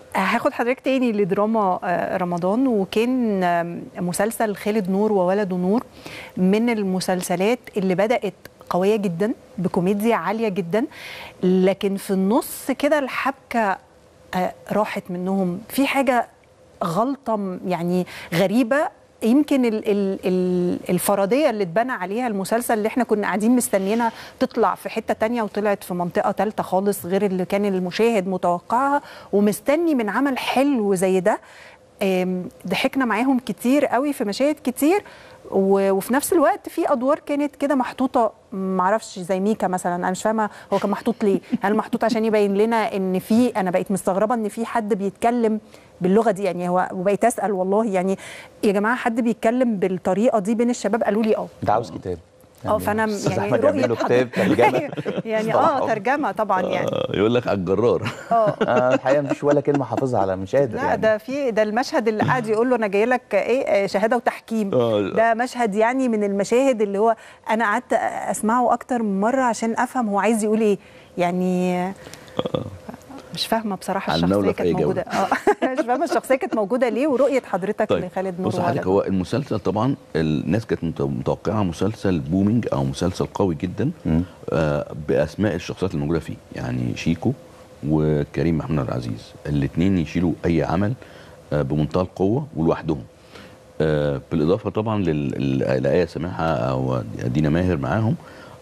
هاخد حضرتك تاني لدراما آه، رمضان وكان آم، مسلسل خالد نور وولده نور من المسلسلات اللي بدأت قوية جدا بكوميديا عالية جدا لكن في النص كده الحبكة آه، راحت منهم في حاجة غلطة م- يعني غريبة يمكن ال ال ال الفرضيه اللي اتبنى عليها المسلسل اللي احنا كنا قاعدين مستنيينها تطلع في حته تانية وطلعت في منطقه ثالثه خالص غير اللي كان المشاهد متوقعها ومستني من عمل حلو زي ده آم، ضحكنا معاهم كتير قوي في مشاهد كتير و- وفي نفس الوقت في ادوار كانت كده محطوطه معرفش زي ميكا مثلا انا مش فاهمه هو كان محطوط ليه هل محطوط عشان يبين لنا ان في انا بقيت مستغربه ان في حد بيتكلم باللغه دي يعني هو وبقيت اسال والله يعني يا جماعه حد بيتكلم بالطريقه دي بين الشباب قالوا لي اه انت عاوز كتاب اه فانا أستاذ يعني أحمد يعمل له رؤية كتاب حضرتك- ترجمة. يعني اه ترجمه طبعا يعني آه، يقول لك على الجرار اه آه، الحقيقه مفيش ولا كلمه حافظها على مش قادر لا يعني. ده في ده المشهد اللي قاعد يقول له انا جاي لك ايه آه، شهاده وتحكيم آه. ده مشهد يعني من المشاهد اللي هو انا قعدت اسمعه اكتر من مره عشان افهم هو عايز يقول ايه يعني مش فاهمه بصراحه على الشخصيه النولة في كانت أي جولة. موجوده اه مش فاحمه الشخصيه كانت موجوده ليه ورؤيه حضرتك طيب لخالد نور بص حضرتك وولده. هو المسلسل طبعا الناس كانت مت- متوقعه مسلسل بومينج او مسلسل قوي جدا آه باسماء الشخصيات الموجوده فيه يعني شيكو وكريم محمود عبد العزيز الاثنين يشيلوا اي عمل آه بمنتهى القوه ولوحدهم آه بالاضافه طبعا لل- لآية سماحه او دينا ماهر معاهم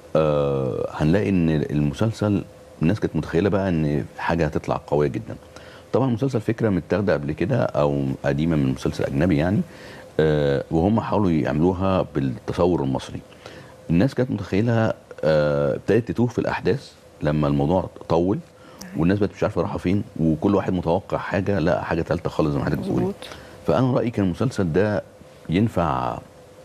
آه هنلاقي ان المسلسل الناس كانت متخيله بقى ان حاجه هتطلع قويه جدا طبعا المسلسل فكره متاخده قبل كده او قديمه من مسلسل اجنبي يعني آه وهم حاولوا يعملوها بالتصور المصري الناس كانت متخيلها آه، ابتدت تتوه في الاحداث لما الموضوع طول والناس بقت مش عارفه رايحه فين وكل واحد متوقع حاجه لا حاجه ثالثه خالص زي ما حضرتك بتقولي مظبوط. فانا رايي كان المسلسل ده ينفع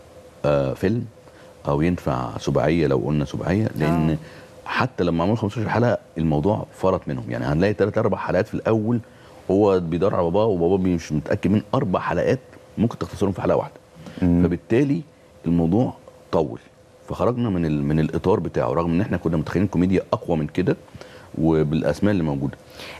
آه فيلم او ينفع سباعيه لو قلنا سباعيه لان آه. حتى لما عملوا 15 حلقه الموضوع فرط منهم يعني هنلاقي ثلاث اربع حلقات في الاول هو بيدور على باباه وباباه مش متاكد من اربع حلقات ممكن تختصرهم في حلقه واحده فبالتالي الموضوع طول فخرجنا من ال... من الاطار بتاعه رغم ان احنا كنا متخيلين كوميديا اقوى من كده وبالاسماء اللي موجوده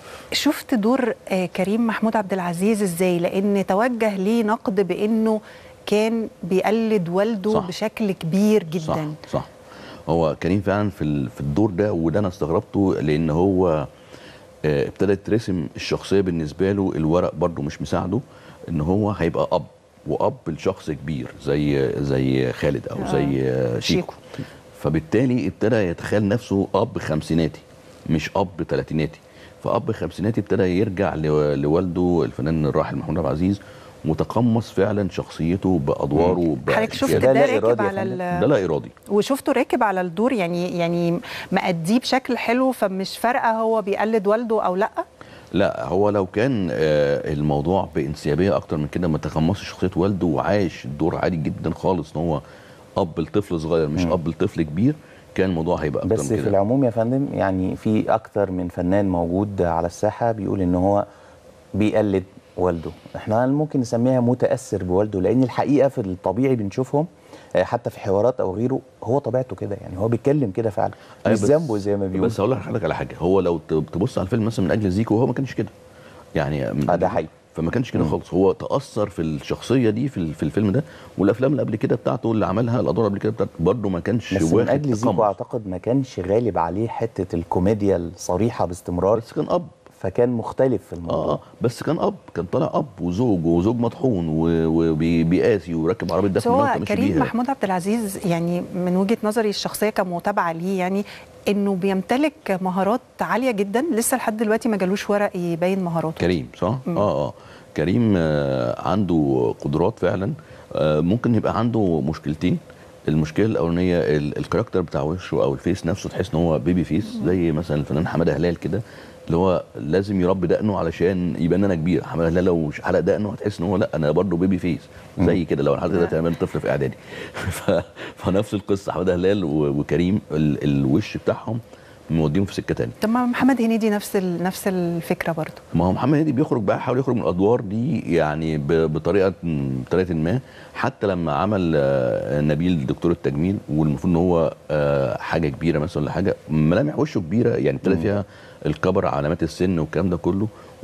شفت دور آه، كريم محمود عبد العزيز ازاي لان توجه ليه نقد بانه كان بيقلد والده صح. صح. بشكل كبير جدا صح صح هو كريم فعلا في ال- في الدور ده وده انا استغربته لان هو آه، ابتدت ترسم الشخصيه بالنسبه له الورق برضو مش مساعده ان هو هيبقى اب واب لشخص كبير زي زي خالد او آه. زي آه، شيكو فبالتالي ابتدى يتخيل نفسه اب خمسيناتي مش اب ثلاثيناتي فاب خمسيناتي ابتدى يرجع لو- لوالده الفنان الراحل محمود عبد العزيز متقمص فعلا شخصيته بادواره حضرتك شفت بأشكاله. ده راكب على ال- ده لا ارادي وشفته راكب على الدور يعني يعني مأديه بشكل حلو فمش فارقه هو بيقلد والده او لا لا هو لو كان آه، الموضوع بانسيابيه اكتر من كده ما تقمصش شخصيه والده وعاش الدور عادي جدا خالص ان هو اب لطفل صغير مش اب لطفل كبير كان الموضوع هيبقى اكتر بس من في كده العموم يا فندم يعني في اكتر من فنان موجود على الساحه بيقول ان هو بيقلد والده احنا ممكن نسميها متاثر بوالده لان الحقيقه في الطبيعي بنشوفهم آه، حتى في حوارات او غيره هو طبيعته كده يعني هو بيتكلم كده فعلا مش أيوة بس- ذنبه زي ما بيقول بس هقول لحضرتك على حاجه هو لو ت- تبص على الفيلم مثلا من اجل زيكو هو ما كانش كده يعني اه ده حقيقي فما كانش كده خالص هو تاثر في الشخصيه دي في, ال- في الفيلم ده والافلام اللي قبل كده بتاعته اللي عملها الادوار قبل كده بتاعته برضه ما كانش بس من واخد اجل زيكو تقمص. اعتقد ما كانش غالب عليه حته الكوميديا الصريحه باستمرار بس كان اب فكان مختلف في الموضوع اه بس كان اب كان طالع اب وزوج وزوج مطحون و- وبيقاسي وراكب عربيه بس دفن هو ماشي كريم بيها محمود عبد العزيز يعني من وجهه نظري الشخصيه كمتابعه ليه يعني انه بيمتلك مهارات عاليه جدا لسه لحد دلوقتي ما جالوش ورق يبين مهاراته كريم صح؟ اه اه كريم آه عنده قدرات فعلا آه ممكن يبقى عنده مشكلتين المشكله الاولانيه ال- الكاركتر بتاع وشه او الفيس نفسه تحس ان هو بيبي فيس زي مثلا الفنان حماده هلال كده اللي هو لازم يربي دقنه علشان يبان ان انا كبير حماده هلال لو مش حلق دقنه هتحس ان هو لا انا برضه بيبي فيس زي كده لو حضرتك تعمل طفل في اعدادي ف... فنفس القصه حماده هلال و... وكريم ال... الوش بتاعهم موديهم في سكه تانية طب ما محمد هنيدي نفس ال... نفس الفكره برضه ما هو محمد هنيدي بيخرج بقى حاول يخرج من الادوار دي يعني ب- بطريقه بطريقه ما حتى لما عمل آه، نبيل دكتور التجميل والمفروض ان هو آه، حاجه كبيره مثلا ولا حاجه ملامح وشه كبيره يعني ابتدى فيها الكبر علامات السن والكلام ده كله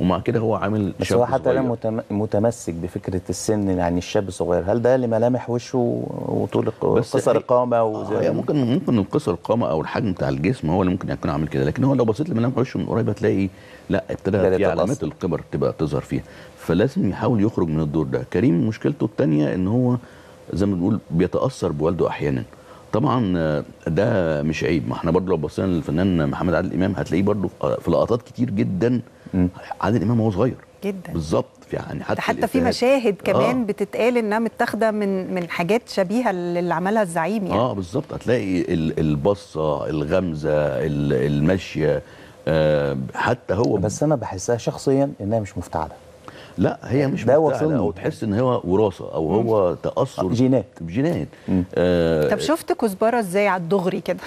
ومع كده هو عامل بس شاب هو حتى صغير. انا متم- متمسك بفكره السن يعني الشاب الصغير هل ده لملامح وشه وطول الق- بس قصر هي- القامه آه وزي هي ممكن ممكن القصر القامه او الحجم بتاع الجسم هو اللي ممكن يكون عامل كده لكن هو لو بصيت لملامح وشه من قريب هتلاقي لا ابتدى بدأت في علامات تتأثر. الكبر تبقى تظهر فيها فلازم يحاول يخرج من الدور ده كريم مشكلته الثانيه ان هو زي ما بنقول بيتاثر بوالده احيانا طبعا آه، ده مش عيب ما احنا برضه لو بصينا للفنان محمد عادل امام هتلاقيه برضه في لقطات كتير جدا مم. عادل امام وهو صغير جدا بالظبط يعني ده حتى حتى في الإفيهات. مشاهد كمان آه. بتتقال انها متاخده من من حاجات شبيهه اللي عملها الزعيم يعني اه بالظبط هتلاقي ال- البصه الغمزه ال- المشيه آه حتى هو بس انا بحسها شخصيا انها مش مفتعله لا هي مش ده مفتعلة وصلني. او تحس ان هو وراثه او هو تاثر جينات. بجينات مم. آه طب شفت كزبره ازاي على الدغري كده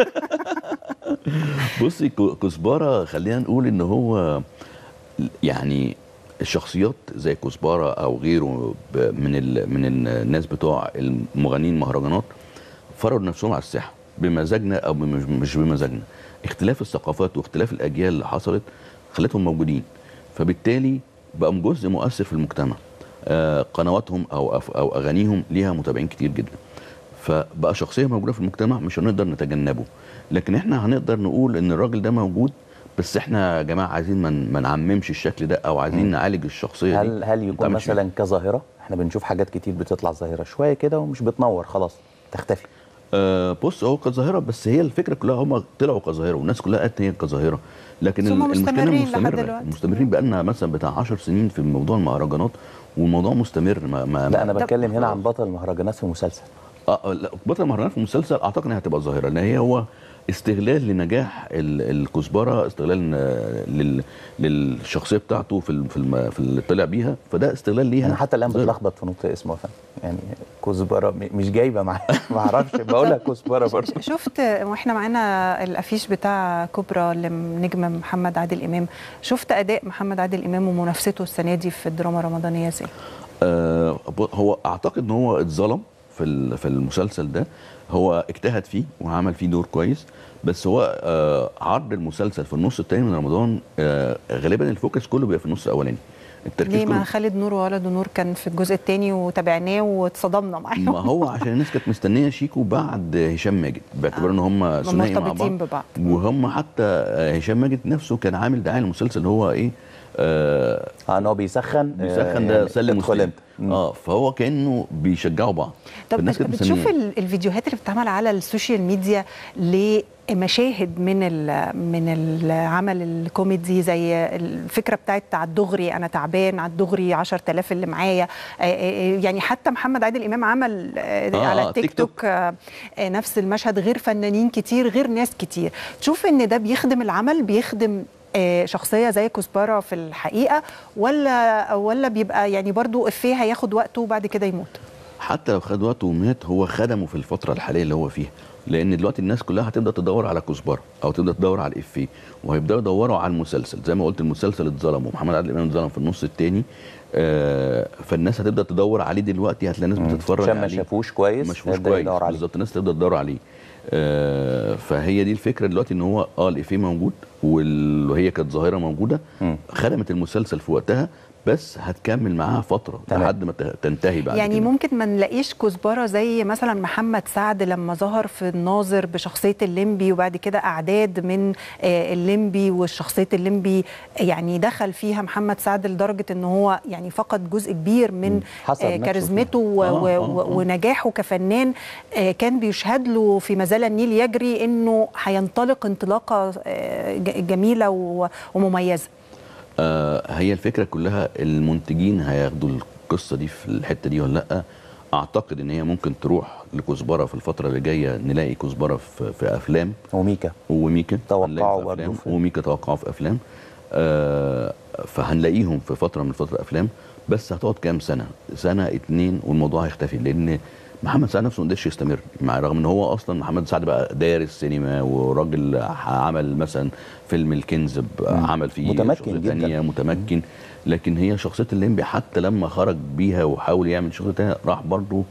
بصي كو- كزبره خلينا نقول ان هو يعني الشخصيات زي كزبره او غيره ب- من ال من الناس بتوع المغنيين مهرجانات فرضوا نفسهم على الساحه بمزاجنا او مش مش بمزاجنا اختلاف الثقافات واختلاف الاجيال اللي حصلت خلتهم موجودين فبالتالي بقوا جزء مؤثر في المجتمع آه قنواتهم او أف- او اغانيهم ليها متابعين كتير جدا فبقى شخصيه موجوده في المجتمع مش هنقدر نتجنبه لكن احنا هنقدر نقول ان الراجل ده موجود بس احنا يا جماعه عايزين ما من ما نعممش الشكل ده او عايزين نعالج الشخصيه دي هل هل ما يكون تعملش مثلا كظاهره احنا بنشوف حاجات كتير بتطلع ظاهره شويه كده ومش بتنور خلاص تختفي آه بص هو كظاهره بس هي الفكره كلها هم طلعوا كظاهره والناس كلها قالت هي كظاهره لكن بس هم ال- المشكله مستمرين لحد مستمره دلوقتي. مستمرين بقالنا مثلا بتاع 10 سنين في موضوع المهرجانات والموضوع مستمر ما ما لا انا ما- بتكلم هنا خلاص. عن بطل المهرجانات في مسلسل اه آه، لا بطل المهرجانات في المسلسل اعتقد انها هتبقى ظاهره لان هي هو استغلال لنجاح ال- الكزبره استغلال آه، لل للشخصيه بتاعته في ال- في الم- في اللي طلع بيها فده استغلال ليها انا حتى الان ظاهرة. بتلخبط في نطق اسمه يا فندم يعني كزبره م- مش جايبه معايا ما اعرفش بقولها كزبره برضه شفت واحنا معانا الافيش بتاع كوبرا لنجم محمد عادل امام شفت اداء محمد عادل امام ومنافسته السنه دي في الدراما الرمضانيه ازاي آه هو اعتقد ان هو اتظلم في ال- في المسلسل ده هو اجتهد فيه وعمل فيه دور كويس بس هو آه عرض المسلسل في النص الثاني من رمضان آه غالبا الفوكس كله بيبقى في النص الاولاني التركيز ليه ما كله خالد نور وولده نور كان في الجزء الثاني وتابعناه واتصدمنا معاه ما هو عشان الناس كانت مستنيه شيكو بعد هشام ماجد باعتبار ان هم ثنائي مع مرتبطين بعض ببعض وهم حتى آه، هشام ماجد نفسه كان عامل دعايه للمسلسل اللي هو ايه آه اه ان هو بيسخن بيسخن آه، ده يعني سلم ادخل وسلم انت مم. اه فهو كانه بيشجعوا بعض طب فالناس كانت بتشوف مستنياه. ال- الفيديوهات اللي بتتعمل على السوشيال ميديا لمشاهد من ال- من العمل الكوميدي زي الفكره بتاعت على الدغري انا تعبان على الدغري 10000 اللي معايا آه، آه، يعني حتى محمد عادل امام عمل آه، آه، على آه، التيك تيك توك. توك آه، آه، نفس المشهد غير فنانين كتير غير ناس كتير تشوف ان ده بيخدم العمل بيخدم آه، شخصيه زي كزبره في الحقيقه ولا ولا بيبقى يعني برضو افيه هياخد وقته وبعد كده يموت حتى لو خد وقته ومات هو خدمه في الفتره الحاليه اللي هو فيها لان دلوقتي الناس كلها هتبدا تدور على كزبره او تبدا تدور على الافيه وهيبداوا يدوروا على المسلسل زي ما قلت المسلسل اتظلم ومحمد عادل امام اتظلم في النص الثاني آه فالناس هتبدا تدور عليه دلوقتي هتلاقي ناس بتتفرج عشان ما عليه شافوش كويس ما شافوش هيبدأ كويس يدور عليه. بالظبط الناس تبدا تدور عليه آه فهي دي الفكره دلوقتي ان هو اه الافيه موجود وهي كانت ظاهره موجوده مم. خدمت المسلسل في وقتها بس هتكمل معاها فتره تمام. لحد ما ت- تنتهي بعد يعني كده. ممكن ما نلاقيش كزبره زي مثلا محمد سعد لما ظهر في الناظر بشخصيه الليمبي وبعد كده اعداد من آه، الليمبي وشخصيه الليمبي يعني دخل فيها محمد سعد لدرجه ان هو يعني فقد جزء كبير من حصل آه، نفسه كاريزمته و- فيها. آه، و- آه، و- آه. ونجاحه كفنان آه، كان بيشهد له في ما زال النيل يجري انه هينطلق انطلاقه آه، ج- جميله و- ومميزه آه هي الفكره كلها المنتجين هياخدوا القصه دي في الحته دي ولا لا اعتقد ان هي ممكن تروح لكزبره في الفتره اللي جايه نلاقي كزبره في, في افلام وميكا وميكا توقعوا هنلاقي في برضه أفلام في- وميكا توقعوا في افلام آه فهنلاقيهم في فتره من فتره افلام بس هتقعد كام سنه سنه اتنين والموضوع هيختفي لان محمد سعد نفسه ما قدرش يستمر مع رغم ان هو اصلا محمد سعد بقى دارس سينما وراجل عمل مثلا فيلم الكنز ب- عمل فيه متمكن شخصية جداً. تانية متمكن لكن هي شخصيه الليمبي حتى لما خرج بيها وحاول يعمل شغل تاني راح برضه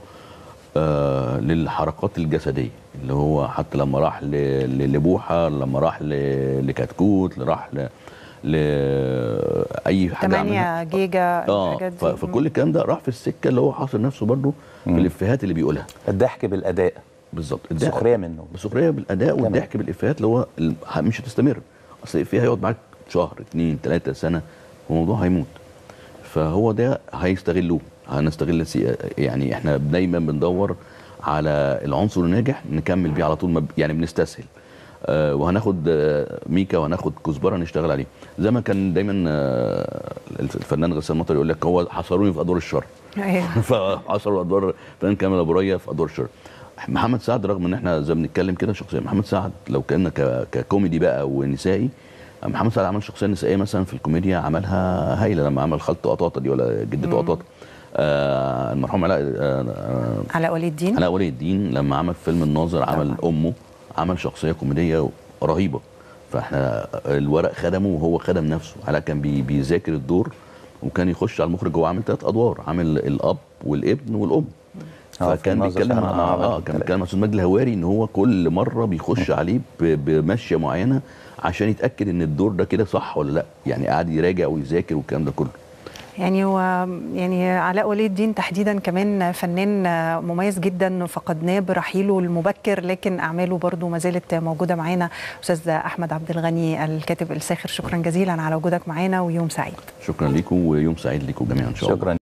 آه للحركات الجسديه اللي هو حتى لما راح ل- ل- لبوحه لما راح ل- لكتكوت راح ل لاي حاجه عملها 8 جيجا اه الحاجات ف- دي. فكل الكلام ده راح في السكه اللي هو حاصر نفسه برضه في مم. الافيهات اللي بيقولها الضحك بالاداء بالظبط السخريه منه السخريه بالاداء تمام. والضحك بالافيهات اللي هو ال- ه- مش هتستمر اصل الافيه هيقعد معاك شهر اتنين تلاته سنه والموضوع هيموت فهو ده هيستغلوه هنستغل السي- يعني احنا دايما بندور على العنصر الناجح نكمل بيه على طول ما ب- يعني بنستسهل آه وهناخد آه ميكا وهناخد كزبره نشتغل عليه زي ما كان دايما آه الفنان غسان مطر يقول لك هو حصروني في ادوار الشر أيوة. فحصلوا ادوار فنان كامل ابو ريا في ادوار الشر محمد سعد رغم ان احنا زي ما بنتكلم كده شخصيه محمد سعد لو كان ك- ككوميدي بقى ونسائي محمد سعد عمل شخصيه نسائيه مثلا في الكوميديا عملها هايله لما عمل خالته قطاطه دي ولا جدته قطاطه آه المرحوم علاء آه آه علاء ولي الدين علاء ولي الدين لما عمل فيلم الناظر عمل طبعاً. امه عمل شخصيه كوميديه رهيبه فاحنا الورق خدمه وهو خدم نفسه علاء كان بي بيذاكر الدور وكان يخش على المخرج هو عامل ثلاث ادوار عامل الاب والابن والام آه، في فكان الناظر بيتكلم فعلاً مع عمل اه كان تلاتة. بيتكلم مع استاذ مجدي الهواري ان هو كل مره بيخش عليه ب- بمشيه معينه عشان يتاكد ان الدور ده كده صح ولا لا يعني قاعد يراجع ويذاكر والكلام ده كله يعني هو يعني علاء ولي الدين تحديدا كمان فنان مميز جدا فقدناه برحيله المبكر لكن اعماله برضو ما زالت موجوده معانا استاذ احمد عبد الغني الكاتب الساخر شكرا جزيلا على وجودك معانا ويوم سعيد شكرا لكم ويوم سعيد لكم جميعا ان شاء الله شكرا